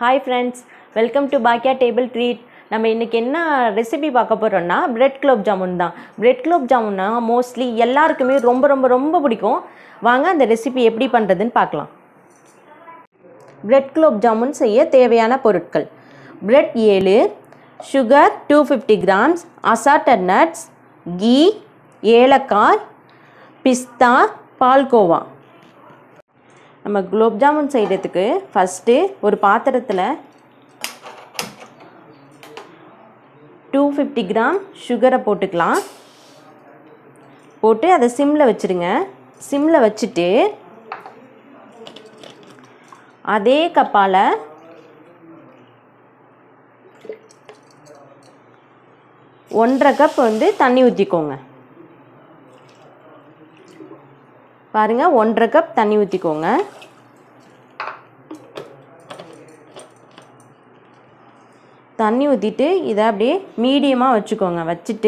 hi friends welcome to Bakkiya table treat நம்ம இன்றைக்கி என்ன ரெசிபி பார்க்க போகிறோம்னா பிரெட் குலோப் ஜாமுன் தான் பிரெட் குலோப் ஜாமுன்னா மோஸ்ட்லி எல்லாருக்குமே ரொம்ப ரொம்ப ரொம்ப பிடிக்கும் வாங்க அந்த ரெசிபி எப்படி பண்ணுறதுன்னு பார்க்கலாம் பிரெட் குலோப் ஜாமுன் செய்ய தேவையான பொருட்கள் பிரெட் ஏழு sugar two fifty grams assorted nuts ghee ஏலக்காய் பிஸ்தா பால்கோவா நம்ம குலோப் ஜாமுன் செய்கிறதுக்கு ஃபஸ்ட்டு ஒரு பாத்திரத்தில் டூ ஃபிஃப்டி கிராம் சுகரை போட்டுக்கலாம் போட்டு அதை சிம்மில் வச்சுருங்க சிம்மில் வச்சுட்டு அதே கப்பால் ஒன்றரை கப் வந்து தண்ணி ஊற்றிக்கோங்க பாருங்கள் ஒன்றரை கப் தண்ணி ஊற்றிக்கோங்க தண்ணி ஊற்றிட்டு இதை அப்படியே மீடியமாக வச்சுக்கோங்க வச்சுட்டு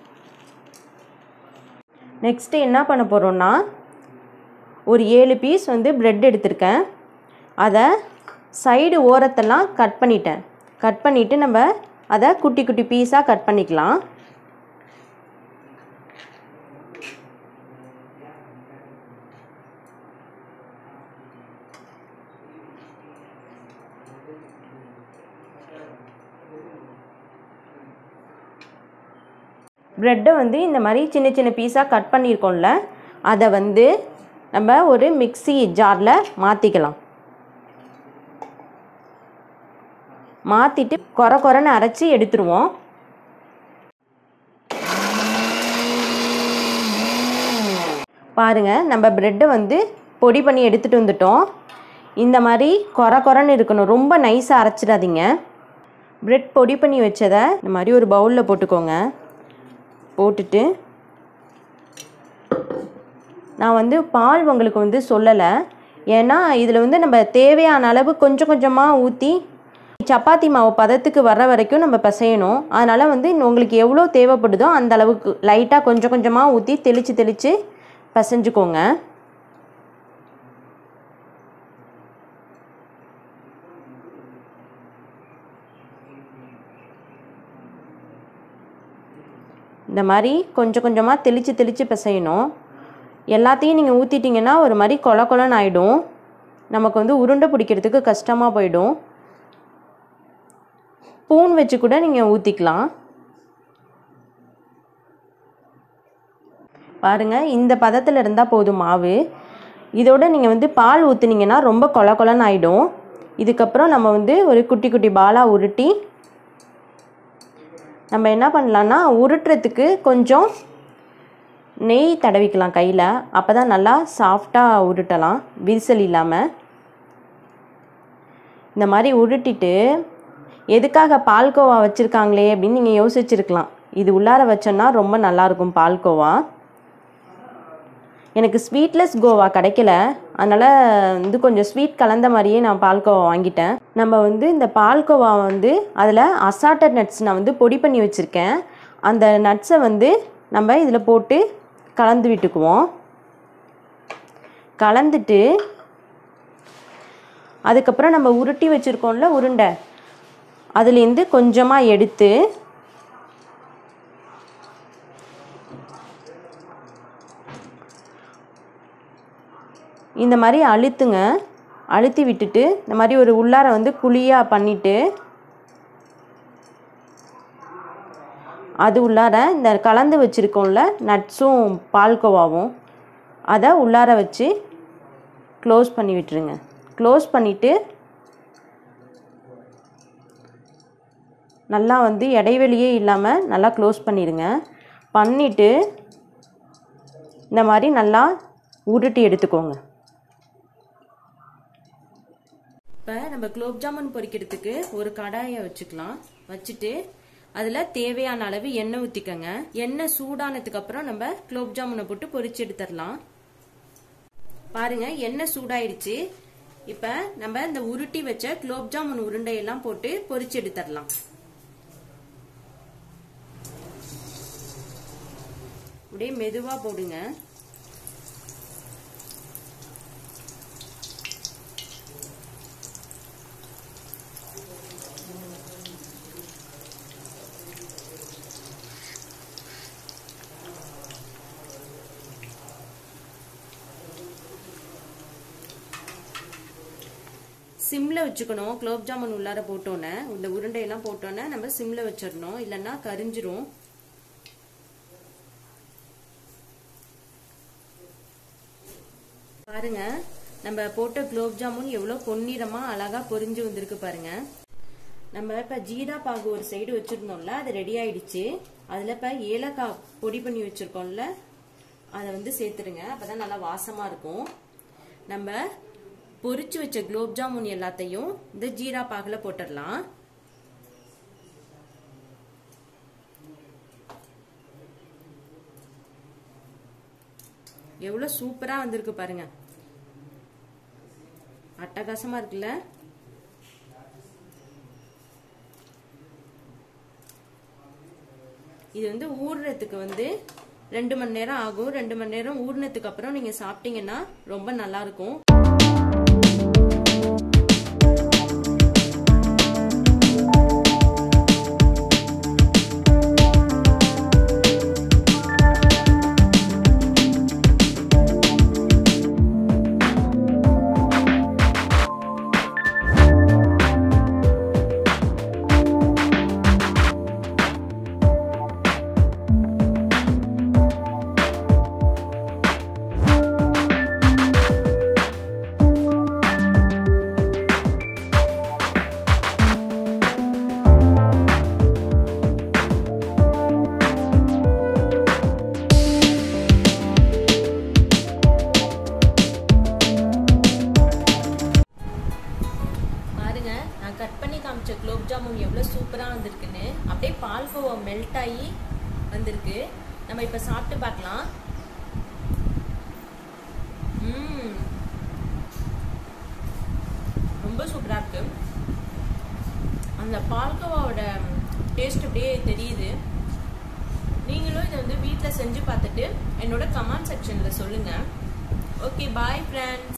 நெக்ஸ்ட்டு என்ன பண்ண போகிறோன்னா ஒரு ஏழு பீஸ் வந்து ப்ரெட் எடுத்திருக்கேன் அதை சைடு ஓரத்தெல்லாம் கட் பண்ணிட்டேன் கட் பண்ணிவிட்டு நம்ம அதை குட்டி குட்டி பீஸாக கட் பண்ணிக்கலாம் ப்ரெட்டை வந்து இந்த மாதிரி சின்ன சின்ன பீஸாக கட் பண்ணியிருக்கோம்ல அதை வந்து நம்ம ஒரு மிக்சி ஜாரில் மாற்றிக்கலாம் மாற்றிட்டு குறை குறைன்னு அரைச்சி எடுத்துருவோம் பாருங்கள் நம்ம ப்ரெட்டை வந்து பொடி பண்ணி எடுத்துகிட்டு வந்துட்டோம் இந்த மாதிரி குறை குறைன்னு இருக்கணும் ரொம்ப நைஸாக அரைச்சிடாதீங்க ப்ரெட் பொடி பண்ணி வச்சதை இந்த மாதிரி ஒரு பவுலில் போட்டுக்கோங்க போட்டுட்டு நான் வந்து பால் உங்களுக்கு வந்து சொல்லலை ஏன்னா இதில் வந்து நம்ம தேவையான அளவு கொஞ்சம் கொஞ்சமாக ஊற்றி சப்பாத்தி மாவு பதத்துக்கு வர்ற வரைக்கும் நம்ம பிசையணும் அதனால் வந்து உங்களுக்கு எவ்வளோ தேவைப்படுதோ அந்த அளவுக்கு லைட்டாக கொஞ்சம் கொஞ்சமாக ஊற்றி தெளித்து தெளித்து பிசைஞ்சுக்கோங்க இந்த மாதிரி கொஞ்சம் கொஞ்சமாக தெளித்து தெளித்து பிசையணும் எல்லாத்தையும் நீங்கள் ஊற்றிட்டிங்கன்னா ஒரு மாதிரி கொல கொலன்னு ஆகிடும் நமக்கு வந்து உருண்டை பிடிக்கிறதுக்கு கஷ்டமாக போயிடும் ஸ்பூன் வச்சு கூட நீங்கள் ஊற்றிக்கலாம் பாருங்கள் இந்த பதத்தில் இருந்தால் போதும் மாவு இதோட நீங்கள் வந்து பால் ஊற்றுனீங்கன்னா ரொம்ப கொல கொலன்னு ஆகிடும் இதுக்கப்புறம் நம்ம வந்து ஒரு குட்டி குட்டி பாலாக உருட்டி நம்ம என்ன பண்ணலான்னா உருட்டுறதுக்கு கொஞ்சம் நெய் தடவிக்கலாம் கையில் அப்போ தான் நல்லா சாஃப்டாக உருட்டலாம் விரிசல் இல்லாமல் இந்த மாதிரி உருட்டிட்டு எதுக்காக பால்கோவா வச்சுருக்காங்களே அப்படின்னு நீங்கள் யோசிச்சிருக்கலாம் இது உள்ளார வச்சோன்னா ரொம்ப நல்லாயிருக்கும் பால்கோவா எனக்கு ஸ்வீட்லெஸ் கோவா கிடைக்கல அதனால் வந்து கொஞ்சம் ஸ்வீட் கலந்த மாதிரியே நான் பால்கோவா வாங்கிட்டேன் நம்ம வந்து இந்த பால்கோவா வந்து அதில் அசாட்டட் நட்ஸ் நான் வந்து பொடி பண்ணி வச்சுருக்கேன் அந்த நட்ஸை வந்து நம்ம இதில் போட்டு கலந்து விட்டுக்குவோம் கலந்துட்டு அதுக்கப்புறம் நம்ம உருட்டி வச்சுருக்கோம்ல உருண்டை அதுலேருந்து கொஞ்சமாக எடுத்து இந்த மாதிரி அழுத்துங்க அழுத்தி விட்டுட்டு இந்த மாதிரி ஒரு உள்ளார வந்து குழியாக பண்ணிவிட்டு அது உள்ளார இந்த கலந்து வச்சுருக்கோம்ல நட்ஸும் பால்கோவாவும் அதை உள்ளார வச்சு க்ளோஸ் பண்ணி விட்டுருங்க க்ளோஸ் பண்ணிவிட்டு நல்லா வந்து இடைவெளியே இல்லாமல் நல்லா க்ளோஸ் பண்ணிடுங்க பண்ணிவிட்டு இந்த மாதிரி நல்லா உருட்டி எடுத்துக்கோங்க இப்போ நம்ம குலோப் ஜாமுன் பொரிக்கிறதுக்கு ஒரு கடாயை வச்சுக்கலாம் வச்சுட்டு அதில் தேவையான அளவு எண்ணெய் ஊற்றிக்கோங்க எண்ணெய் சூடானதுக்கு அப்புறம் நம்ம குலோப் ஜாமுனை போட்டு பொரிச்சு எடுத்துடலாம் பாருங்க எண்ணெய் சூடாயிடுச்சு இப்போ நம்ம இந்த உருட்டி வச்ச குலோப் ஜாமுன் உருண்டையெல்லாம் போட்டு பொரிச்சு எடுத்துடலாம் அப்படியே மெதுவாக போடுங்க சிம்ல வச்சுக்கணும் குலோப் ஜாமுன் உள்ளார போட்டோன்னே இந்த உருண்டையெல்லாம் போட்டோன்னே நம்ம சிம்ல வச்சிடணும் இல்லைன்னா கரிஞ்சிரும் பாருங்க நம்ம போட்ட குலோப் ஜாமுன் எவ்வளோ பொன்னிறமா அழகா பொரிஞ்சு வந்திருக்கு பாருங்க நம்ம இப்ப ஜீரா பாகு ஒரு சைடு வச்சிருந்தோம்ல அது ரெடி ஆயிடுச்சு அதுல இப்ப ஏலக்காய் பொடி பண்ணி வச்சிருக்கோம்ல அதை வந்து சேர்த்துருங்க அப்பதான் நல்லா வாசமா இருக்கும் நம்ம பொரிச்சு வச்ச குலோப் ஜாமுன் எல்லாத்தையும் இந்த ஜீரா பாகுல போட்டுடலாம் எவ்வளவு சூப்பரா வந்திருக்கு பாருங்க அட்டகாசமா இருக்குல்ல இது வந்து ஊறுறதுக்கு வந்து ரெண்டு மணி நேரம் ஆகும் ரெண்டு மணி நேரம் ஊறினதுக்கு அப்புறம் நீங்க சாப்பிட்டீங்கன்னா ரொம்ப நல்லா இருக்கும் பாருங்க நான் கட் பண்ணி காமிச்ச குலோப் ஜாமுன் எவ்வளோ சூப்பராக வந்திருக்குன்னு அப்படியே பால்கோவா மெல்ட் ஆகி வந்திருக்கு நம்ம இப்போ சாப்பிட்டு பார்க்கலாம் ம் ரொம்ப சூப்பராக இருக்கு அந்த பால்கோவாவோட டேஸ்ட் அப்படியே தெரியுது நீங்களும் இதை வந்து வீட்டில் செஞ்சு பார்த்துட்டு என்னோட கமெண்ட் செக்ஷனில் சொல்லுங்கள் ஓகே பாய் ஃப்ரெண்ட்ஸ்